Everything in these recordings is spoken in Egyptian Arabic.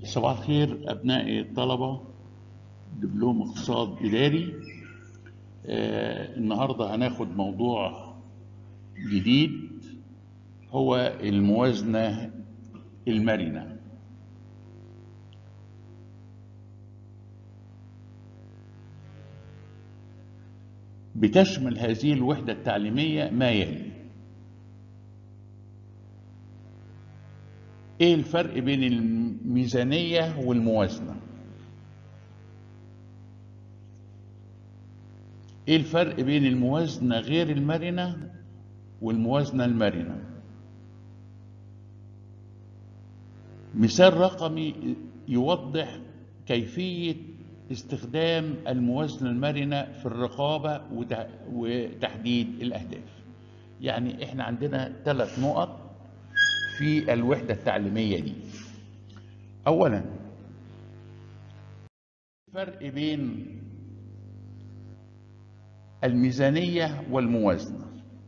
صباح الخير أبنائي الطلبة دبلوم اقتصاد إداري آه النهاردة هناخد موضوع جديد هو الموازنة المرنة بتشمل هذه الوحدة التعليمية ما يلي ايه الفرق بين الميزانية والموازنة ايه الفرق بين الموازنة غير المرنة والموازنة المرنة مثال رقمي يوضح كيفية استخدام الموازنة المرنة في الرقابة وتحديد الأهداف يعني احنا عندنا ثلاث نقط في الوحدة التعليمية دي أولا الفرق بين الميزانية والموازنة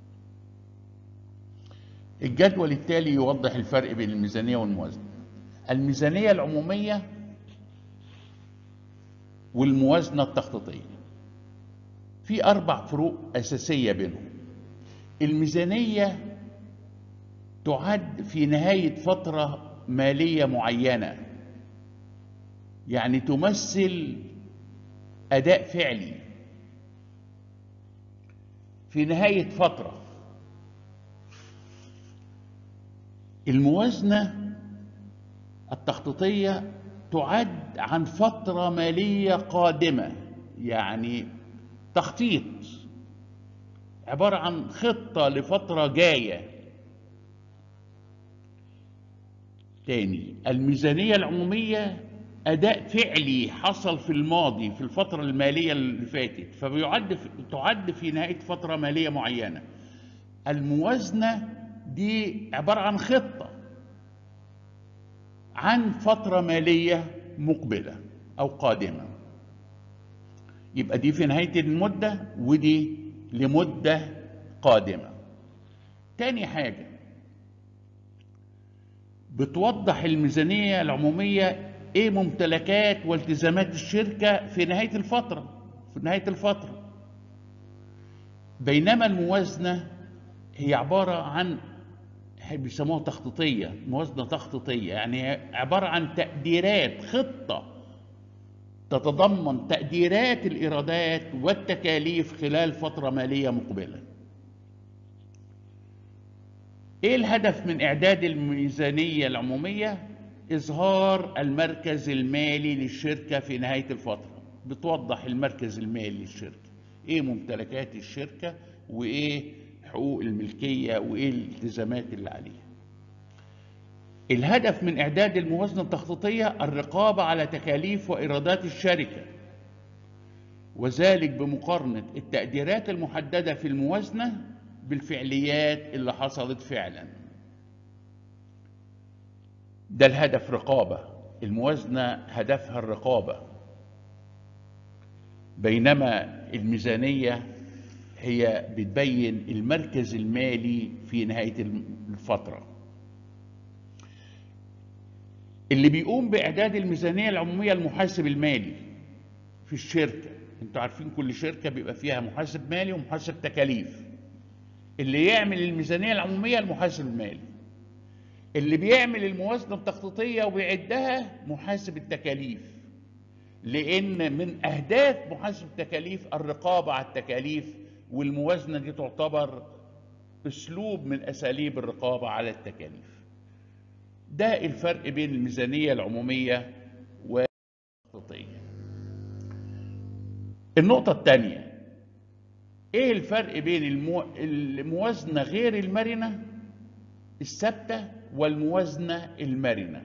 الجدول التالي يوضح الفرق بين الميزانية والموازنة الميزانية العمومية والموازنة التخطيطية في أربع فروق أساسية بينهم الميزانية تعد في نهاية فترة مالية معينة يعني تمثل أداء فعلي في نهاية فترة الموازنة التخطيطية تعد عن فترة مالية قادمة يعني تخطيط عبارة عن خطة لفترة جاية تاني الميزانية العمومية أداء فعلي حصل في الماضي في الفترة المالية اللي فاتت فبيعد في تعد في نهاية فترة مالية معينة الموازنة دي عبارة عن خطة عن فترة مالية مقبلة أو قادمة يبقى دي في نهاية المدة ودي لمدة قادمة تاني حاجة بتوضح الميزانية العمومية ايه ممتلكات والتزامات الشركة في نهاية الفترة في نهاية الفترة بينما الموازنة هي عبارة عن بيسموها تخطيطية موازنة تخطيطية يعني عبارة عن تقديرات خطة تتضمن تقديرات الإيرادات والتكاليف خلال فترة مالية مقبلة ايه الهدف من اعداد الميزانيه العموميه اظهار المركز المالي للشركه في نهايه الفتره بتوضح المركز المالي للشركه ايه ممتلكات الشركه وايه حقوق الملكيه وايه الالتزامات اللي عليها الهدف من اعداد الموازنه التخطيطيه الرقابه على تكاليف وايرادات الشركه وذلك بمقارنه التقديرات المحدده في الموازنه بالفعليات اللي حصلت فعلا ده الهدف رقابة الموازنة هدفها الرقابة بينما الميزانية هي بتبين المركز المالي في نهاية الفترة اللي بيقوم بإعداد الميزانية العمومية المحاسب المالي في الشركة انتوا عارفين كل شركة بيبقى فيها محاسب مالي ومحاسب تكاليف اللي يعمل الميزانيه العموميه المحاسب المالي اللي بيعمل الموازنه التخطيطيه وبيعدها محاسب التكاليف لان من اهداف محاسب التكاليف الرقابه على التكاليف والموازنه دي تعتبر اسلوب من اساليب الرقابه على التكاليف ده الفرق بين الميزانيه العموميه والتخطيطيه النقطه الثانيه ايه الفرق بين المو... الموازنه غير المرنه الثابته والموازنه المرنه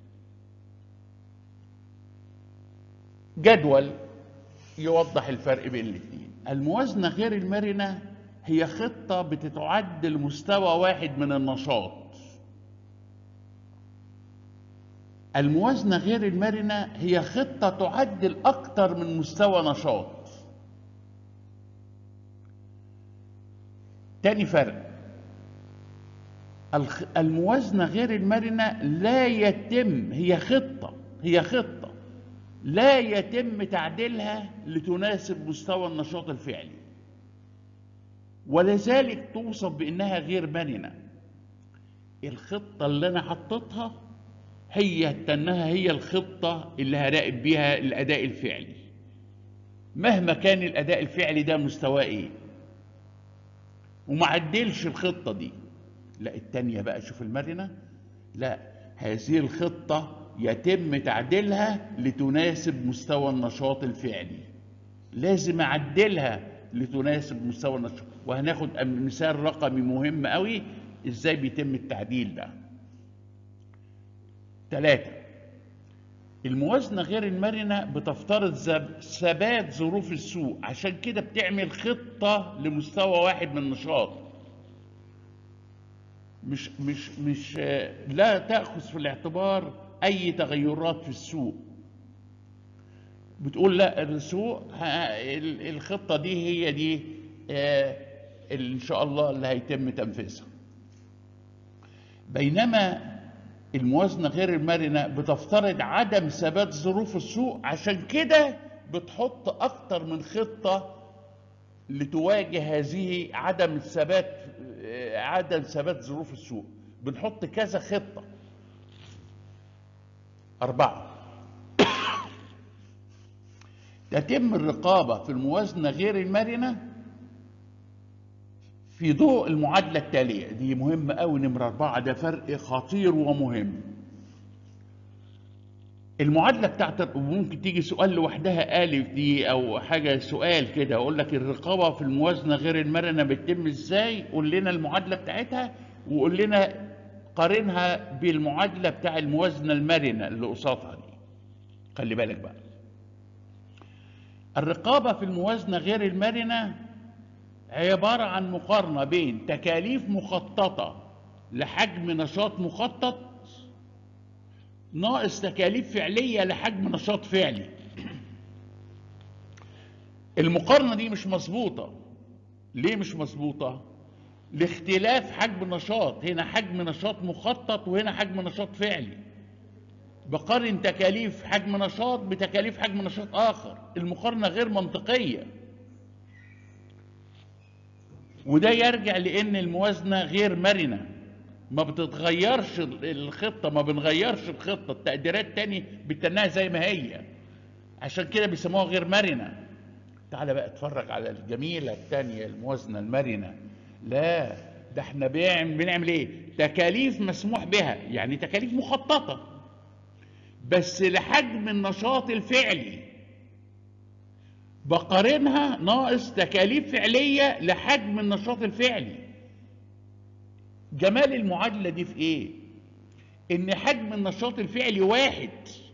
جدول يوضح الفرق بين الاثنين الموازنه غير المرنه هي خطه بتتعد لمستوى واحد من النشاط الموازنه غير المرنه هي خطه تعد لاكثر من مستوى نشاط تاني فرق الخ- الموازنة غير المرنة لا يتم هي خطة هي خطة لا يتم تعديلها لتناسب مستوى النشاط الفعلي ولذلك توصف بأنها غير مرنة الخطة اللي أنا حطيتها هي تنها هي الخطة اللي هراقب بيها الأداء الفعلي مهما كان الأداء الفعلي ده مستواه إيه وما عدلش الخطة دي لا التانية بقى شوف المرنة لا هذه الخطة يتم تعديلها لتناسب مستوى النشاط الفعلي لازم أعدلها لتناسب مستوى النشاط وهناخد مثال رقمي مهم قوي ازاي بيتم التعديل ده ثلاثة الموازنة غير المرنة بتفترض ثبات ظروف السوق عشان كده بتعمل خطة لمستوى واحد من النشاط مش مش مش لا تأخذ في الاعتبار أي تغيرات في السوق بتقول لا السوق الخطة دي هي دي اللي إن شاء الله اللي هيتم تنفيذها بينما الموازنة غير المرنة بتفترض عدم ثبات ظروف السوق عشان كده بتحط أكتر من خطة لتواجه هذه عدم الثبات عدم ثبات ظروف السوق بنحط كذا خطة أربعة تتم الرقابة في الموازنة غير المرنة في ضوء المعادلة التالية دي مهمة أوي نمرة أربعة ده فرق خطير ومهم المعادلة بتاعت ممكن تيجي سؤال لوحدها ألف دي أو حاجة سؤال كده أقول لك الرقابة في الموازنة غير المرنة بتتم إزاي قول لنا المعادلة بتاعتها وقول لنا قارنها بالمعادلة بتاع الموازنة المرنة اللي قصادها دي خلي بالك بقى الرقابة في الموازنة غير المرنة عبارة عن مقارنة بين تكاليف مخططة لحجم نشاط مخطط ناقص تكاليف فعلية لحجم نشاط فعلي المقارنة دي مش مظبوطة ليه مش مظبوطة؟ لاختلاف حجم النشاط هنا حجم نشاط مخطط وهنا حجم نشاط فعلي بقارن تكاليف حجم نشاط بتكاليف حجم نشاط آخر المقارنة غير منطقية وده يرجع لان الموازنه غير مرنه ما بتتغيرش الخطه ما بنغيرش الخطه التقديرات تاني بتنها زي ما هي عشان كده بيسموها غير مرنه تعالى بقى اتفرج على الجميله التانيه الموازنه المرنه لا ده احنا بنعمل ايه تكاليف مسموح بها يعني تكاليف مخططه بس لحجم النشاط الفعلي بقارنها ناقص تكاليف فعلية لحجم النشاط الفعلي جمال المعادلة دي في ايه ان حجم النشاط الفعلي واحد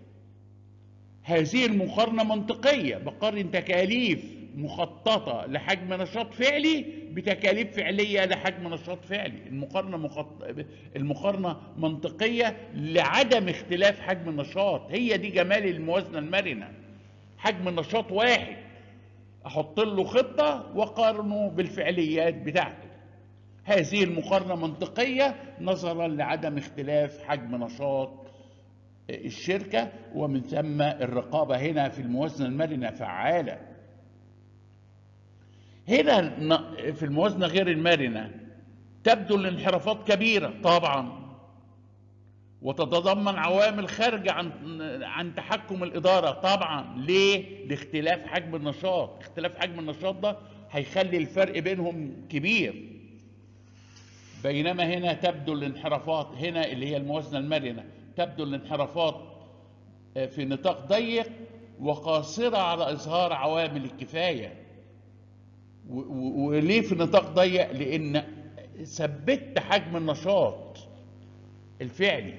هذه المقارنة منطقية بقارن تكاليف مخططة لحجم نشاط فعلي بتكاليف فعلية لحجم نشاط فعلي المقارنة مخط... المقارنة منطقية لعدم اختلاف حجم النشاط هي دي جمال الموازنة المرنة حجم النشاط واحد احط له خطه واقارنه بالفعليات بتاعته هذه المقارنه منطقيه نظرا لعدم اختلاف حجم نشاط الشركه ومن ثم الرقابه هنا في الموازنه المرنه فعاله هنا في الموازنه غير المرنه تبدو الانحرافات كبيره طبعا وتتضمن عوامل خارجة عن عن تحكم الإدارة طبعا ليه؟ لاختلاف حجم النشاط، اختلاف حجم النشاط ده هيخلي الفرق بينهم كبير. بينما هنا تبدو الانحرافات هنا اللي هي الموازنة المرنة تبدو الانحرافات في نطاق ضيق وقاصرة على إظهار عوامل الكفاية. وليه في نطاق ضيق؟ لأن ثبت حجم النشاط الفعلي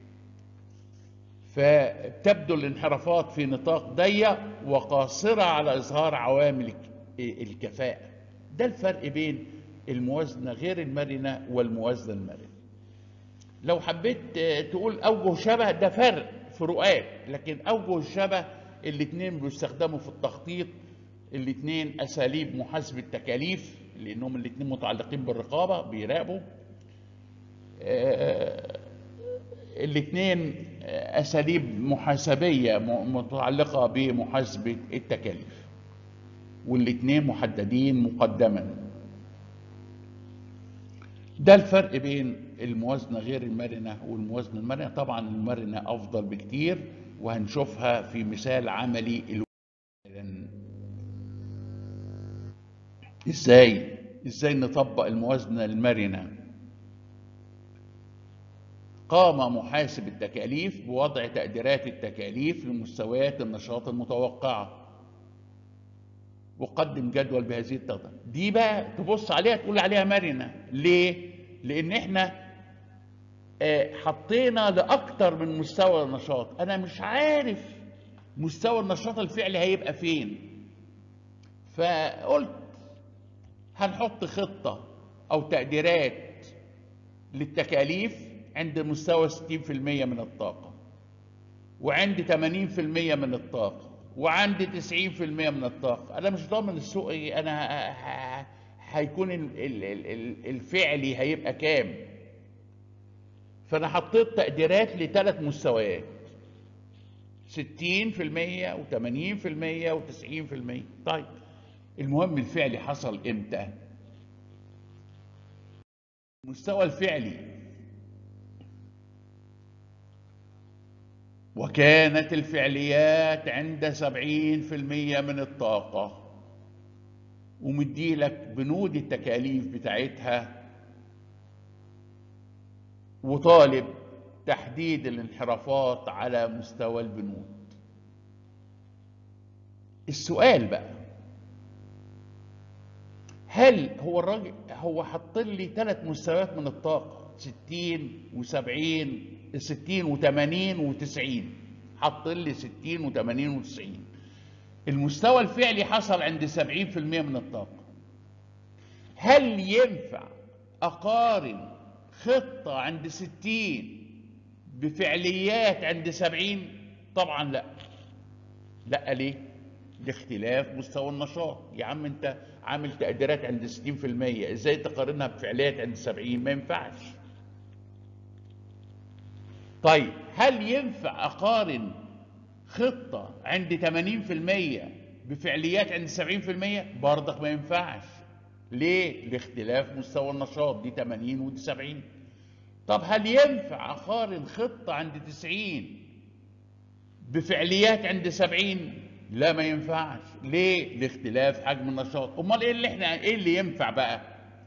فتبدو الانحرافات في نطاق ضيق وقاصرة على إظهار عوامل الكفاءة ده الفرق بين الموازنة غير المرنة والموازنة المرنة لو حبيت تقول أوجه شبه ده فرق فروقات لكن أوجه الشبه الاثنين بيستخدموا في التخطيط الاثنين أساليب محاسبة تكاليف لأنهم الاثنين متعلقين بالرقابة بيراقبوا الاثنين اساليب محاسبيه م- متعلقه بمحاسبه التكاليف والاثنين محددين مقدما ده الفرق بين الموازنه غير المرنه والموازنه المرنه طبعا المرنه افضل بكتير وهنشوفها في مثال عملي ال- ازاي ازاي نطبق الموازنه المرنه قام محاسب التكاليف بوضع تقديرات التكاليف لمستويات النشاط المتوقعه وقدم جدول بهذه التقديرات دي بقى تبص عليها تقول عليها مرنه ليه لان احنا آه، حطينا لاكتر من مستوى نشاط انا مش عارف مستوى النشاط الفعلي هيبقى فين فقلت هنحط خطه او تقديرات للتكاليف عند مستوى 60% من الطاقه وعندي 80% من الطاقه وعندي 90% من الطاقه انا مش ضامن السوق ايه انا ه- ه- هيكون ال- ال- ال- ال- الفعلي هيبقى كام فانا حطيت تقديرات لثلاث مستويات 60% و80% و90% طيب المهم الفعلي حصل امتى المستوى الفعلي وكانت الفعليات عند 70% من الطاقة ومديلك بنود التكاليف بتاعتها وطالب تحديد الانحرافات على مستوى البنود السؤال بقى هل هو الراجل هو حط لي ثلاث مستويات من الطاقة 60 و70 60 و80 و90 حط لي 60 و80 و90 المستوى الفعلي حصل عند 70% من الطاقة هل ينفع أقارن خطة عند 60 بفعليات عند 70 طبعا لا لا ليه لاختلاف مستوى النشاط يا عم انت عامل تقديرات عند 60% ازاي تقارنها بفعليات عند 70 ما ينفعش طيب هل ينفع اقارن خطة عند 80% بفعليات عند 70% برضك ما ينفعش ليه لاختلاف مستوى النشاط دي 80 ودي 70 طب هل ينفع اقارن خطة عند 90 بفعليات عند 70 لا ما ينفعش ليه لاختلاف حجم النشاط امال ايه اللي احنا ايه اللي ينفع بقى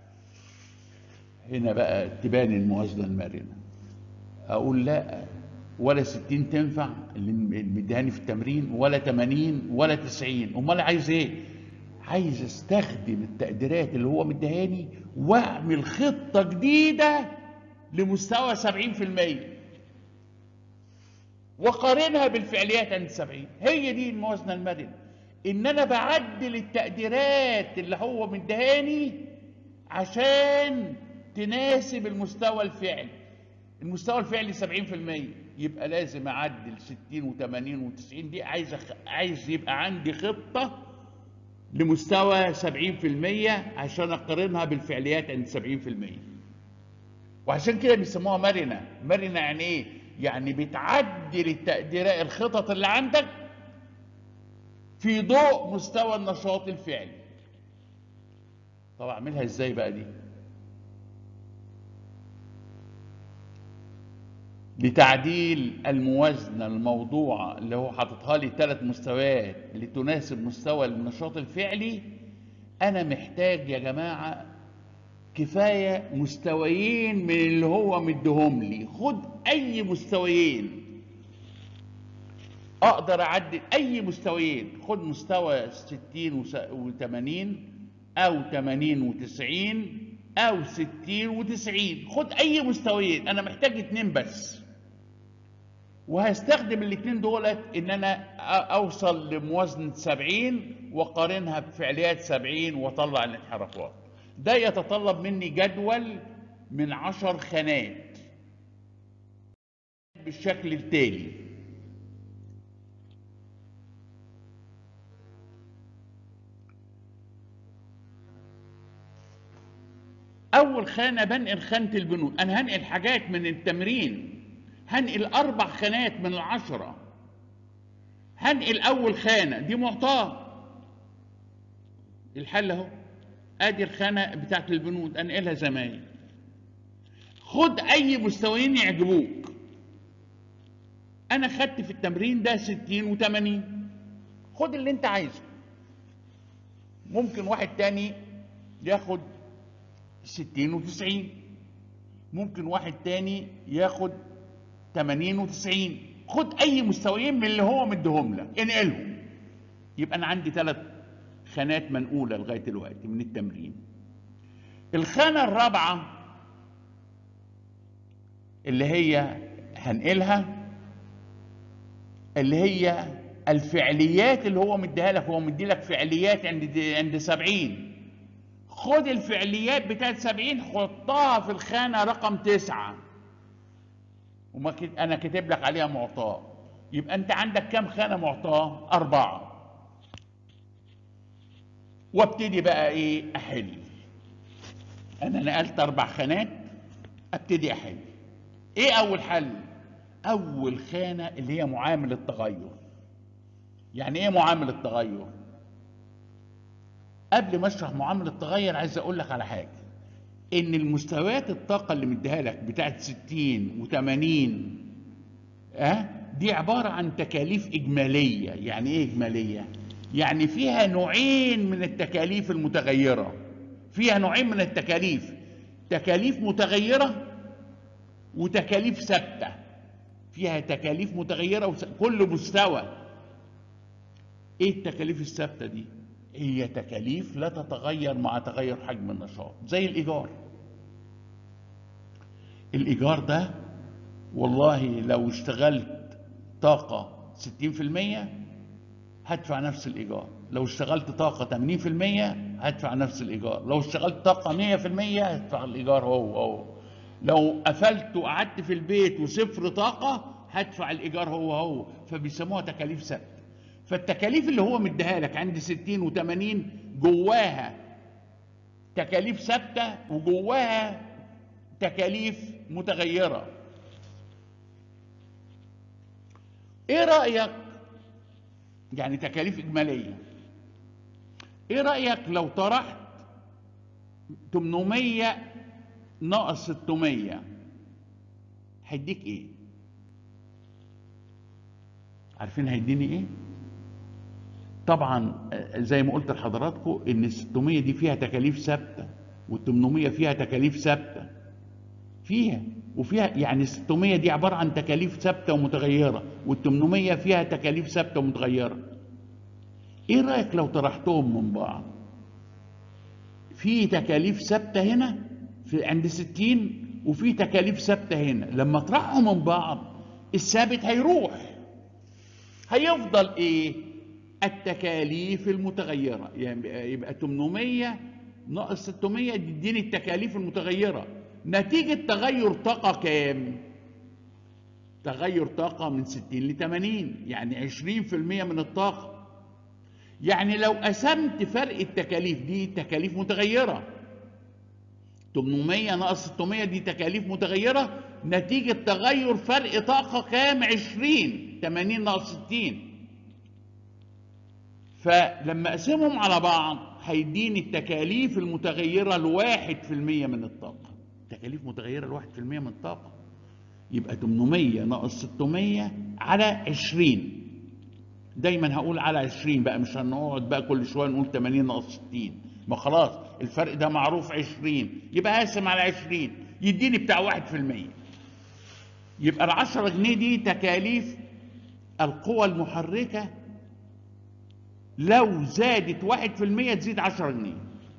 هنا بقى تبان الموازنه المرنه اقول لا ولا 60 تنفع اللي مديهاني في التمرين ولا 80 ولا 90 امال عايز ايه عايز استخدم التقديرات اللي هو مديهاني واعمل خطه جديده لمستوى 70% وقارنها بالفعليات عند 70 هي دي الموازنه المرنه ان انا بعدل التقديرات اللي هو مديهاني عشان تناسب المستوى الفعلي المستوى الفعلي 70% يبقى لازم اعدل 60 و80 و90 دي عايز أخ... عايز يبقى عندي خطه لمستوى 70% عشان اقارنها بالفعليات عند 70% وعشان كده بيسموها مرنه مرنه يعني ايه يعني بتعدل التقديرات الخطط اللي عندك في ضوء مستوى النشاط الفعلي طب اعملها ازاي بقى دي لتعديل الموازنة الموضوعة اللي هو حاططها لي ثلاث مستويات لتناسب مستوى النشاط الفعلي أنا محتاج يا جماعة كفاية مستويين من اللي هو مديهم لي خد أي مستويين أقدر أعدل أي مستويين خد مستوى 60 و80 أو 80 و90 أو 60 و90 خد أي مستويين أنا محتاج اتنين بس وهستخدم الاتنين دولت ان انا اوصل لموازنة 70 واقارنها بفعليات 70 واطلع الانحرافات ده يتطلب مني جدول من عشر خانات بالشكل التالي اول خانه بنقل خانه البنود انا هنقل حاجات من التمرين هنقل اربع خانات من العشره هنقل اول خانه دي معطاه الحل اهو ادي الخانه بتاعت البنود انقلها زمايل خد اي مستويين يعجبوك انا خدت في التمرين ده 60 و80 خد اللي انت عايزه ممكن واحد تاني ياخد 60 و90 ممكن واحد تاني ياخد 80 و90 خد اي مستويين من اللي هو مديهم لك انقلهم يبقى انا عندي ثلاث خانات منقوله لغايه دلوقتي من التمرين الخانه الرابعه اللي هي هنقلها اللي هي الفعليات اللي هو مديها لك هو مدي لك فعليات عند عند 70 خد الفعليات بتاعت 70 حطها في الخانه رقم تسعة وما كت... انا كاتب لك عليها معطاه يبقى انت عندك كام خانه معطاه اربعه وابتدي بقى ايه احل انا نقلت اربع خانات ابتدي احل ايه اول حل اول خانه اللي هي معامل التغير يعني ايه معامل التغير قبل ما اشرح معامل التغير عايز اقول لك على حاجه ان المستويات الطاقه اللي مديها لك بتاعت 60 و80 اه دي عباره عن تكاليف اجماليه يعني ايه اجماليه يعني فيها نوعين من التكاليف المتغيره فيها نوعين من التكاليف تكاليف متغيره وتكاليف ثابته فيها تكاليف متغيره وس... كل مستوى ايه التكاليف الثابته دي هي تكاليف لا تتغير مع تغير حجم النشاط زي الايجار الايجار ده والله لو اشتغلت طاقه 60% هدفع نفس الايجار لو اشتغلت طاقه 80% هدفع نفس الايجار لو اشتغلت طاقه 100% هدفع الايجار هو هو لو قفلت وقعدت في البيت وصفر طاقه هدفع الايجار هو هو فبيسموها تكاليف ثابته فالتكاليف اللي هو مديها لك عند 60 و80 جواها تكاليف ثابته وجواها تكاليف متغيره ايه رايك يعني تكاليف اجماليه ايه رايك لو طرحت 800 ناقص 600 هيديك ايه عارفين هيديني ايه طبعا زي ما قلت لحضراتكم ان ال 600 دي فيها تكاليف ثابته وال 800 فيها تكاليف ثابته فيها وفيها يعني 600 دي عباره عن تكاليف ثابته ومتغيره وال 800 فيها تكاليف ثابته ومتغيره ايه رايك لو طرحتهم من بعض في تكاليف ثابته هنا في عند 60 وفي تكاليف ثابته هنا لما اطرحهم من بعض الثابت هيروح هيفضل ايه التكاليف المتغيره يعني يبقى 800 ناقص 600 يديني التكاليف المتغيره نتيجه تغير طاقه كام تغير طاقه من 60 ل 80 يعني 20% من الطاقه يعني لو قسمت فرق التكاليف دي تكاليف متغيره 800 ناقص 600 دي تكاليف متغيره نتيجه تغير فرق طاقه كام 20 80 ناقص 60 فلما اقسمهم على بعض هيديني التكاليف المتغيره لواحد في المية من الطاقه تكاليف متغيره لواحد في المية من الطاقه يبقى 800 ناقص 600 على 20 دايما هقول على 20 بقى مش هنقعد بقى كل شويه نقول 80 ناقص 60 ما خلاص الفرق ده معروف 20 يبقى اقسم على 20 يديني بتاع 1% يبقى ال 10 جنيه دي تكاليف القوى المحركه لو زادت 1% تزيد 10 جنيه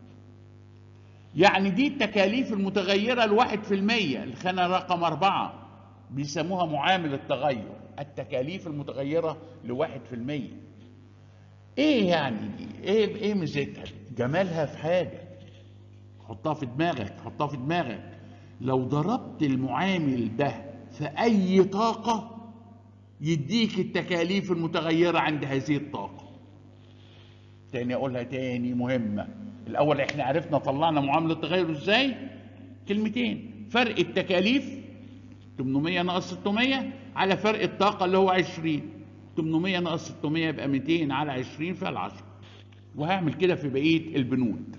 يعني دي التكاليف المتغيرة لواحد في المية الخانة رقم أربعة بيسموها معامل التغير التكاليف المتغيرة لواحد في المية ايه يعني دي ايه ايه ميزتها جمالها في حاجة حطها في دماغك حطها في دماغك لو ضربت المعامل ده في اي طاقة يديك التكاليف المتغيرة عند هذه الطاقة تاني اقولها تاني مهمة الاول احنا عرفنا طلعنا معاملة التغير ازاي كلمتين فرق التكاليف 800 ناقص 600 على فرق الطاقة اللي هو 20 800 ناقص 600 يبقى 200 على 20 فيها 10 وهعمل كده في بقية البنود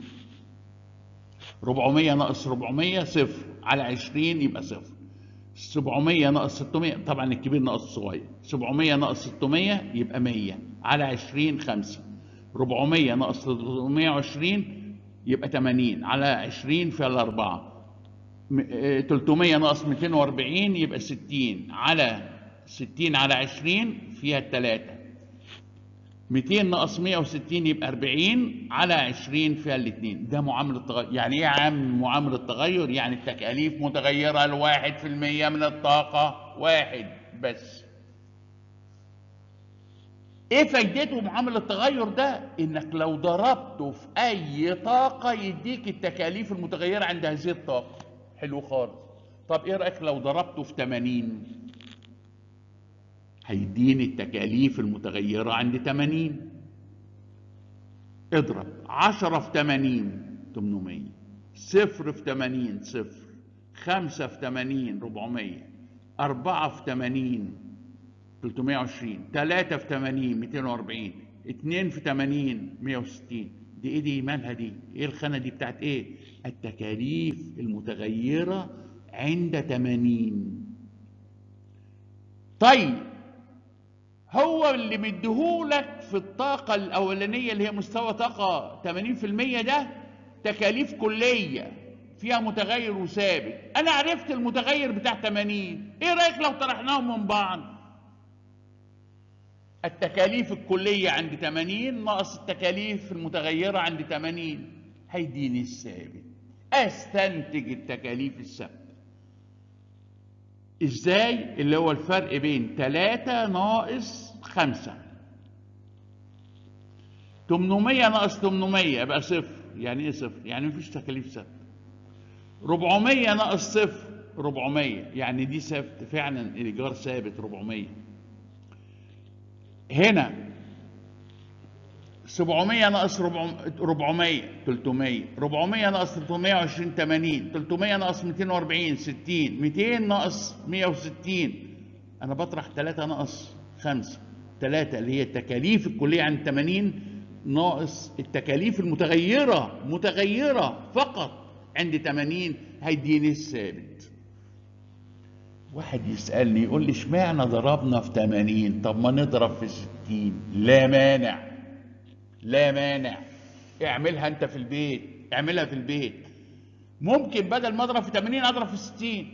400 ناقص 400 صفر على 20 يبقى صفر 700 ناقص 600 طبعا الكبير ناقص الصغير 700 ناقص 600 يبقى 100 على 20 5 400 ناقص 320 يبقى 80 على 20 فيها الأربعة م- آه، 300 ناقص 240 يبقى 60 على 60 على 20 فيها الثلاثة 200 ناقص 160 يبقى 40 على 20 فيها الاثنين ده معامل التغير يعني ايه يا عم معامل التغير يعني التكاليف متغيرة لواحد في المية من الطاقة واحد بس ايه فايدته معامل التغير ده انك لو ضربته في اي طاقة يديك التكاليف المتغيرة عند هذه الطاقة حلو خالص طب ايه رأيك لو ضربته في 80 هيديني التكاليف المتغيرة عند 80 اضرب 10 في 80 800 صفر في 80 صفر 5 في 80 400 4 في 80 320 3 في 80 240 2 في 80 160 دي ايه دي مالها دي ايه الخانه دي بتاعت ايه التكاليف المتغيره عند 80 طيب هو اللي مديهولك في الطاقة الأولانية اللي هي مستوى طاقة 80% ده تكاليف كلية فيها متغير وثابت أنا عرفت المتغير بتاع 80 إيه رأيك لو طرحناهم من بعض التكاليف الكلية عند 80 ناقص التكاليف المتغيرة عند 80 هيديني الثابت استنتج التكاليف الثابتة ازاي اللي هو الفرق بين 3 ناقص 5 800 ناقص 800 يبقى صفر يعني ايه صفر يعني مفيش تكاليف ثابته 400 ناقص صفر 400 يعني دي ثابت فعلا الايجار ثابت 400 هنا 700 ناقص 400 300 400 ناقص 320 80 300 ناقص 240 60 200 ناقص 160 انا بطرح 3 ناقص 5 3 اللي هي التكاليف الكليه عن 80 ناقص التكاليف المتغيره متغيره فقط عند 80 هيديني الثابت واحد يسالني يقول لي اشمعنى ضربنا في 80 طب ما نضرب في 60 لا مانع لا مانع اعملها انت في البيت اعملها في البيت ممكن بدل ما اضرب في 80 اضرب في 60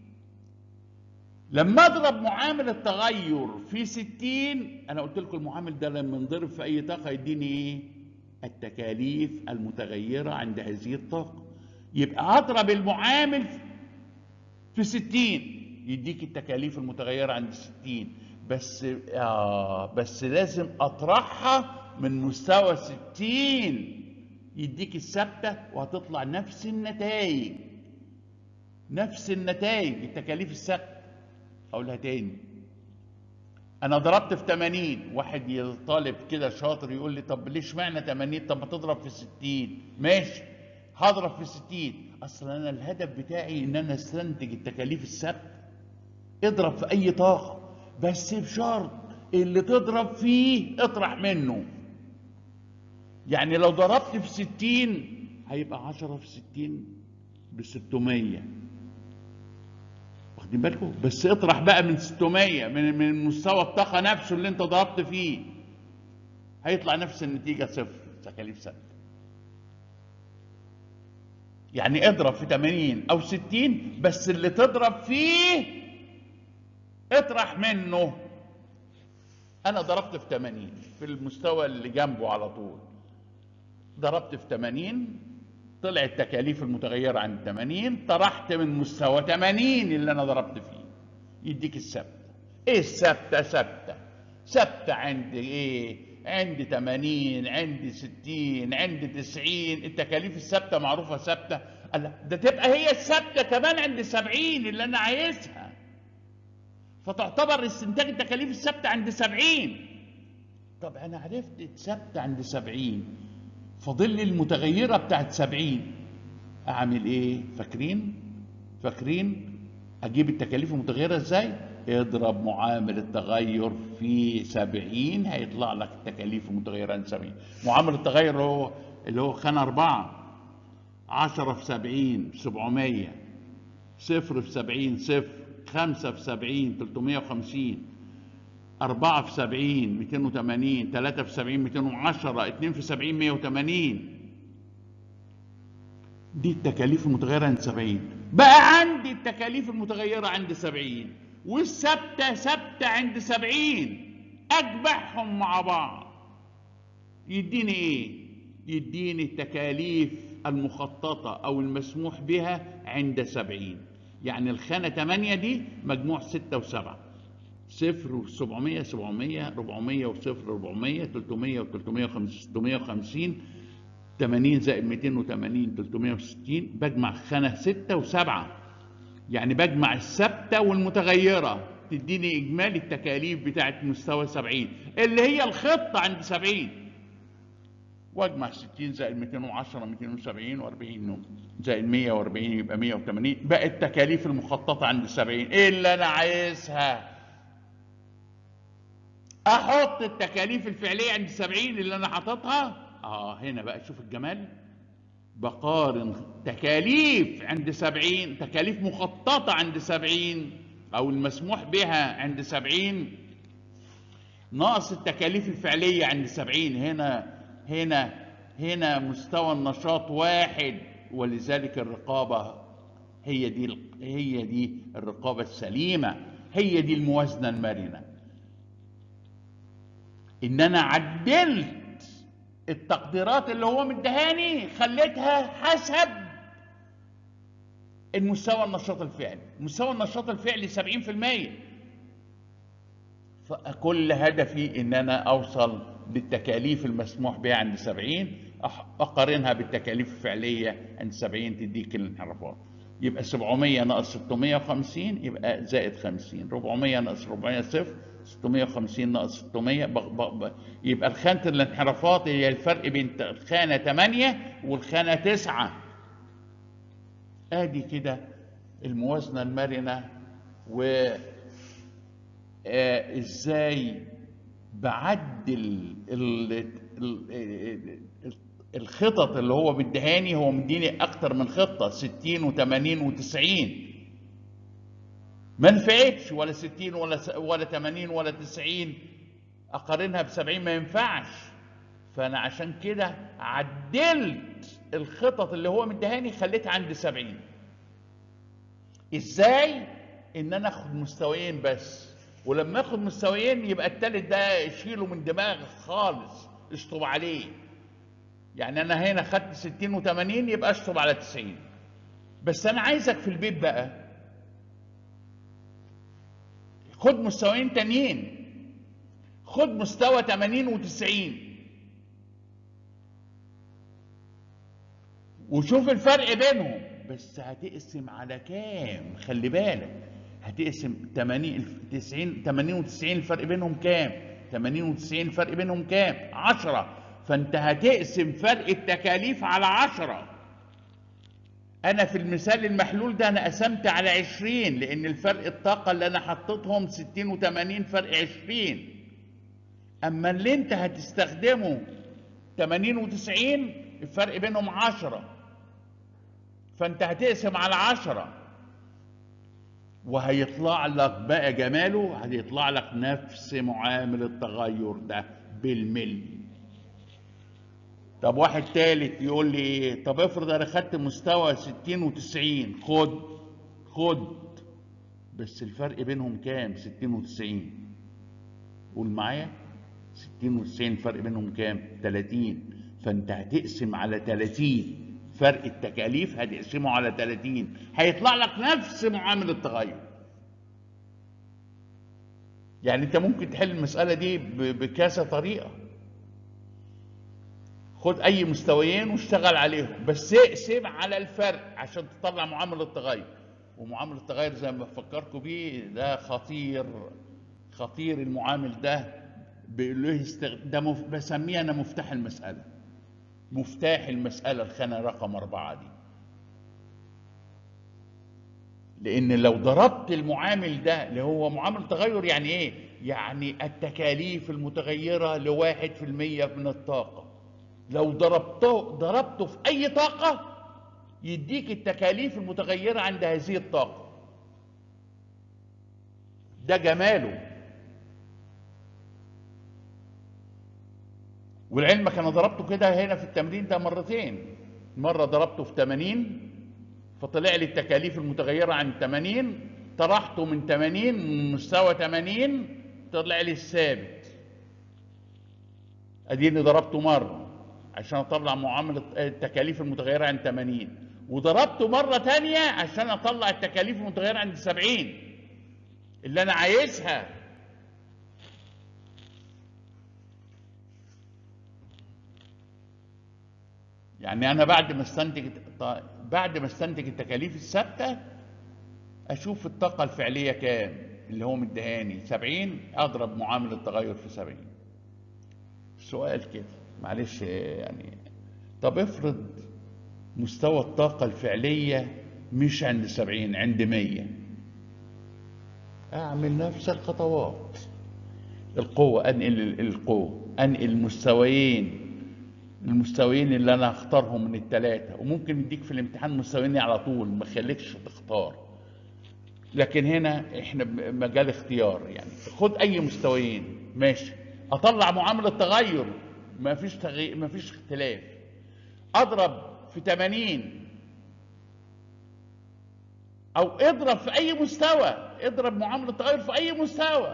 لما اضرب معامل التغير في 60 انا قلت لكم المعامل ده لما نضرب في اي طاقه يديني ايه التكاليف المتغيره عند هذه الطاقه يبقى اضرب المعامل في 60 يديك التكاليف المتغيره عند 60 بس آه بس لازم اطرحها من مستوى 60 يديك الثابته وهتطلع نفس النتائج نفس النتائج التكاليف الثابته اقولها تاني انا ضربت في 80 واحد يطالب كده شاطر يقول لي طب ليش معنى 80 طب ما تضرب في 60 ماشي هضرب في 60 اصلا انا الهدف بتاعي ان انا استنتج التكاليف الثابته اضرب في اي طاقه بس بشرط اللي تضرب فيه اطرح منه يعني لو ضربت في 60 هيبقى 10 في 60 ب 600 واخدين بالكم بس اطرح بقى من 600 من من مستوى الطاقه نفسه اللي انت ضربت فيه هيطلع نفس النتيجه صفر تكاليف ثابته يعني اضرب في 80 او 60 بس اللي تضرب فيه اطرح منه انا ضربت في 80 في المستوى اللي جنبه على طول ضربت في 80 طلع التكاليف المتغيرة عن 80 طرحت من مستوى 80 اللي أنا ضربت فيه يديك الثابتة إيه الثابتة ثابتة ثابتة عند إيه عند 80 عند 60 عند 90 التكاليف الثابتة معروفة ثابتة قال ده تبقى هي الثابتة كمان عند 70 اللي أنا عايزها فتعتبر استنتاج التكاليف الثابتة عند 70 طب أنا عرفت ثابتة عند 70 فاضل لي المتغيره بتاعت 70 اعمل ايه فاكرين فاكرين اجيب التكاليف المتغيره ازاي اضرب معامل التغير في 70 هيطلع لك التكاليف المتغيره عند 70 معامل التغير اللي هو اللي هو خانه 4 10 في 70 700 صفر في 70 صفر 5 في 70 350 4 في 70 280 3 في 70 210 2 في 70 180 دي التكاليف المتغيرة عند 70 بقى عندي التكاليف المتغيرة عند 70 والثابتة ثابتة عند 70 أجمعهم مع بعض يديني إيه؟ يديني التكاليف المخططة أو المسموح بها عند 70 يعني الخانة 8 دي مجموع 6 و7 صفر و 700 700 400 وصفر 400 300 و 350 650 80 زائد 280 360 بجمع خانة 6 و7 يعني بجمع الثابتة والمتغيرة تديني إجمالي التكاليف بتاعت مستوى 70 اللي هي الخطة عند 70 واجمع 60 زائد 210 270 و40 زائد 140 يبقى 180 بقت التكاليف المخططة عند 70 ايه اللي انا عايزها احط التكاليف الفعلية عند 70 اللي انا حاططها اه هنا بقى شوف الجمال بقارن تكاليف عند 70 تكاليف مخططة عند 70 او المسموح بها عند 70 ناقص التكاليف الفعلية عند 70 هنا هنا هنا مستوى النشاط واحد ولذلك الرقابة هي دي هي دي الرقابة السليمة هي دي الموازنة المرنة إن أنا عدلت التقديرات اللي هو مدهاني خليتها حسب المستوى النشاط الفعلي مستوى النشاط الفعلي 70% فكل هدفي ان انا اوصل للتكاليف المسموح بها عند 70 اقارنها بالتكاليف الفعليه عند 70 تديك الانحرافات يبقى 700 ناقص 650 يبقى زائد 50 400 ناقص 400 صفر 650 ناقص 600 بغ بغ بغ يبقى الخانة الانحرافات هي الفرق بين الخانة 8 والخانة 9 ادي كده الموازنة المرنة و آه ازاي بعدل ال ال الخطط اللي هو مديهاني هو مديني اكتر من خطه 60 و80 و90 ما نفعتش ولا 60 ولا ولا 80 ولا 90 اقارنها ب 70 ما ينفعش فانا عشان كده عدلت الخطط اللي هو مديهاني خليتها عند 70 ازاي ان انا اخد مستويين بس ولما اخد مستويين يبقى التالت ده اشيله من دماغي خالص اشطب عليه يعني انا هنا خدت 60 و80 يبقى اشطب على 90 بس انا عايزك في البيت بقى خد مستويين تانيين خد مستوى 80 و90 وشوف الفرق بينهم بس هتقسم على كام خلي بالك هتقسم 80 90 80 و90 الفرق بينهم كام 80 و90 الفرق بينهم كام 10 فانت هتقسم فرق التكاليف على 10 انا في المثال المحلول ده انا قسمت على 20 لان الفرق الطاقه اللي انا حطيتهم 60 و80 فرق 20 اما اللي انت هتستخدمه 80 و90 الفرق بينهم 10 فانت هتقسم على 10 وهيطلع لك بقى جماله هيطلع لك نفس معامل التغير ده بالملي طب واحد تالت يقول لي ايه طب افرض انا خدت مستوى 60 و90 خد خد بس الفرق بينهم كام 60 و90 قول معايا 60 و90 الفرق بينهم كام 30 فانت هتقسم على 30 فرق التكاليف هتقسمه على 30 هيطلع لك نفس معامل التغير يعني انت ممكن تحل المسألة دي بكذا طريقة خد اي مستويين واشتغل عليهم بس اقسم على الفرق عشان تطلع معامل التغير ومعامل التغير زي ما بفكركم بيه ده خطير خطير المعامل ده له استغ... ده مف... بسميه انا مفتاح المساله مفتاح المساله الخانه رقم اربعه دي لان لو ضربت المعامل ده اللي هو معامل تغير يعني ايه يعني التكاليف المتغيره لواحد في المية من الطاقه لو ضربته ضربته في اي طاقه يديك التكاليف المتغيره عند هذه الطاقه ده جماله ولعلمك انا ضربته كده هنا في التمرين ده مرتين مره ضربته في 80 فطلع لي التكاليف المتغيره عن 80 طرحته من 80 من مستوى 80 طلع لي الثابت اديني ضربته مره عشان اطلع معامله التكاليف المتغيره عن 80 وضربته مره تانية عشان اطلع التكاليف المتغيره عند 70 اللي انا عايزها يعني انا بعد ما استنتج بعد ما استنتج التكاليف الثابته اشوف الطاقه الفعليه كام اللي هو مديهاني 70 اضرب معامل التغير في 70 سؤال كده معلش يعني طب افرض مستوى الطاقه الفعليه مش عند 70 عند 100 اعمل نفس الخطوات القوه انقل القوه انقل مستويين المستويين اللي انا هختارهم من الثلاثه وممكن يديك في الامتحان مستويين على طول ما يخليكش تختار لكن هنا احنا مجال اختيار يعني خد اي مستويين ماشي اطلع معامله تغير ما فيش تغي... ما فيش اختلاف اضرب في 80 او اضرب في اي مستوى اضرب معامله تغير في اي مستوى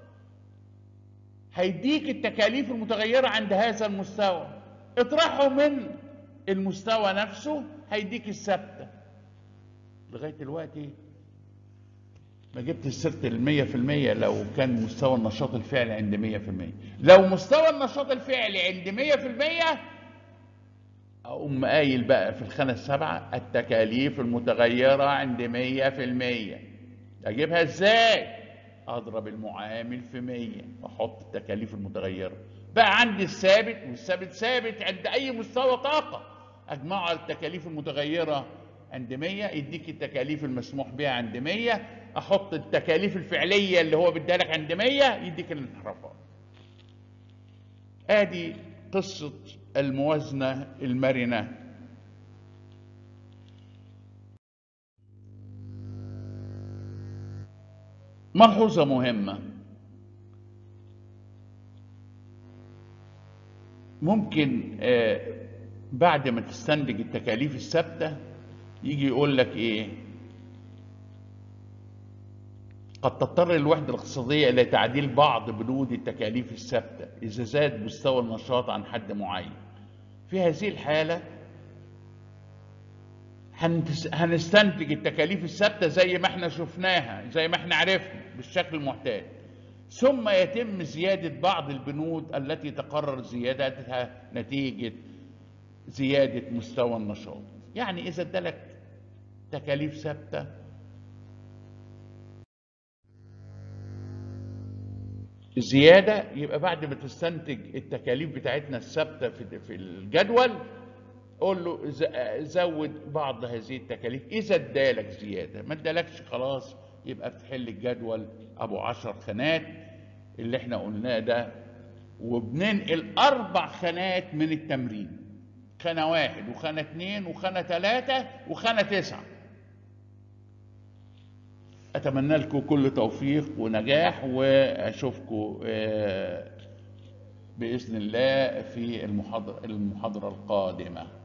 هيديك التكاليف المتغيره عند هذا المستوى اطرحه من المستوى نفسه هيديك الثابته لغايه دلوقتي ما جبت سيره المية في المية لو كان مستوى النشاط الفعلي عند مية في المية لو مستوى النشاط الفعلي عند مية في المية أقوم قايل بقى في الخانة السابعة التكاليف المتغيرة عند مية في المية أجيبها إزاي؟ أضرب المعامل في مية وأحط التكاليف المتغيرة بقى عندي الثابت والثابت ثابت عند اي مستوى طاقه اجمعه على التكاليف المتغيره عند 100 يديك التكاليف المسموح بها عند 100 احط التكاليف الفعليه اللي هو بيديها لك عند 100 يديك الانحرافات ادي قصه الموازنه المرنه ملحوظه مهمه ممكن آه بعد ما تستنتج التكاليف الثابته يجي يقول لك ايه قد تضطر الوحدة الاقتصادية إلى تعديل بعض بنود التكاليف الثابتة إذا زاد مستوى النشاط عن حد معين. في هذه الحالة هنستنتج التكاليف الثابتة زي ما احنا شفناها زي ما احنا عرفنا بالشكل المعتاد. ثم يتم زيادة بعض البنود التي تقرر زيادتها نتيجة زيادة مستوى النشاط يعني إذا ادالك تكاليف ثابتة زيادة يبقى بعد ما تستنتج التكاليف بتاعتنا الثابتة في الجدول قول له زود بعض هذه التكاليف إذا ادالك زيادة ما ادالكش خلاص يبقى بتحل الجدول ابو عشر خانات اللي احنا قلناه ده وبننقل اربع خانات من التمرين خانة واحد وخانة اتنين وخانة تلاتة وخانة تسعة اتمنى لكم كل توفيق ونجاح واشوفكم باذن الله في المحاضره المحاضره القادمه